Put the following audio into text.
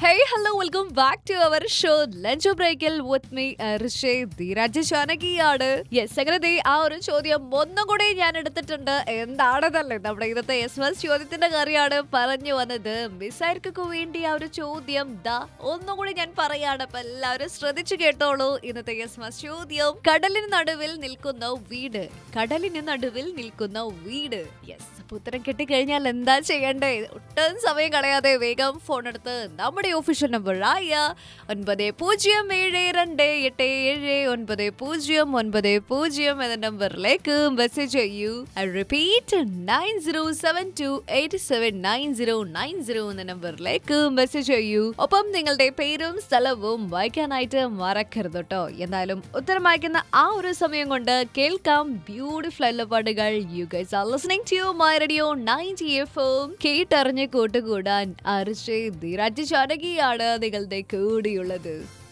Hey, hello, welcome back to our show Lunch Breakൽ with me, Rishi Dheeraj ശാനകിയാണ് yes അങ്ങനെ ദേ ആ ഒരു ചോദ്യം ഒന്നും കൂടി ഞാൻ എടുത്തിട്ടുണ്ട് എന്താണെന്നല്ലേ നമ്മുടെ ഇന്നത്തെ എസ് എസ് ചോദ്യത്തിന്റെ കാര്യമാണ് പറഞ്ഞു വന്നത് മിസൈർക്ക് വേണ്ടി ആ ഒരു ചോദ്യം ദാ ഒന്നും കൂടി ഞാൻ പറയാണ് അപ്പൊ എല്ലാവരും ശ്രദ്ധിച്ചു കേട്ടോളൂ ഇന്നത്തെ എസ് എസ് ചോദ്യം കടലിന് നടുവിൽ നിൽക്കുന്ന വീട് കടലിന് നടുവിൽ നിൽക്കുന്ന വീട് യെസ് അപ്പൊ ഉത്തരം കിട്ടിക്കഴിഞ്ഞാൽ എന്താ ചെയ്യണ്ടേ ഒട്ടും സമയം കളയാതെ വേഗം ഫോൺ എടുത്ത് നമ്മുടെ ഒഫീഷ്യൽ നമ്പർ ആയ ഒൻപത് പൂജ്യം ഏഴ് രണ്ട് എട്ട് ഏഴ് ഒൻപത് പൂജ്യം ഒൻപത് പൂജ്യം എന്ന നമ്പറിലേക്ക് മെസ്സേജ് ചെയ്യൂ I repeat nine zero seven two eight seven nine zero nine zero എന്ന നമ്പറിലേക്ക് മെസ്സേജ് ചെയ്യൂ ഒപ്പം നിങ്ങളുടെ പേരും സ്ഥലവും വായിക്കാനായിട്ട് മറക്കരുത് കേട്ടോ എന്നാലും ഉത്തരം വായിക്കുന്ന ആ ഒരു സമയം കൊണ്ട് കേൾക്കാം ബ്യൂട്ടിഫുൾ ആയിട്ടുള്ള പാട്ടുകൾ you guys are listening to my radio 90 എഫും കേട്ടറിഞ്ഞ് കൂട്ടുകൂടാൻ അർഷേ ധീരാജ് ചാനകിയാണ് നിങ്ങളുടെ കൂടിയുള്ളത്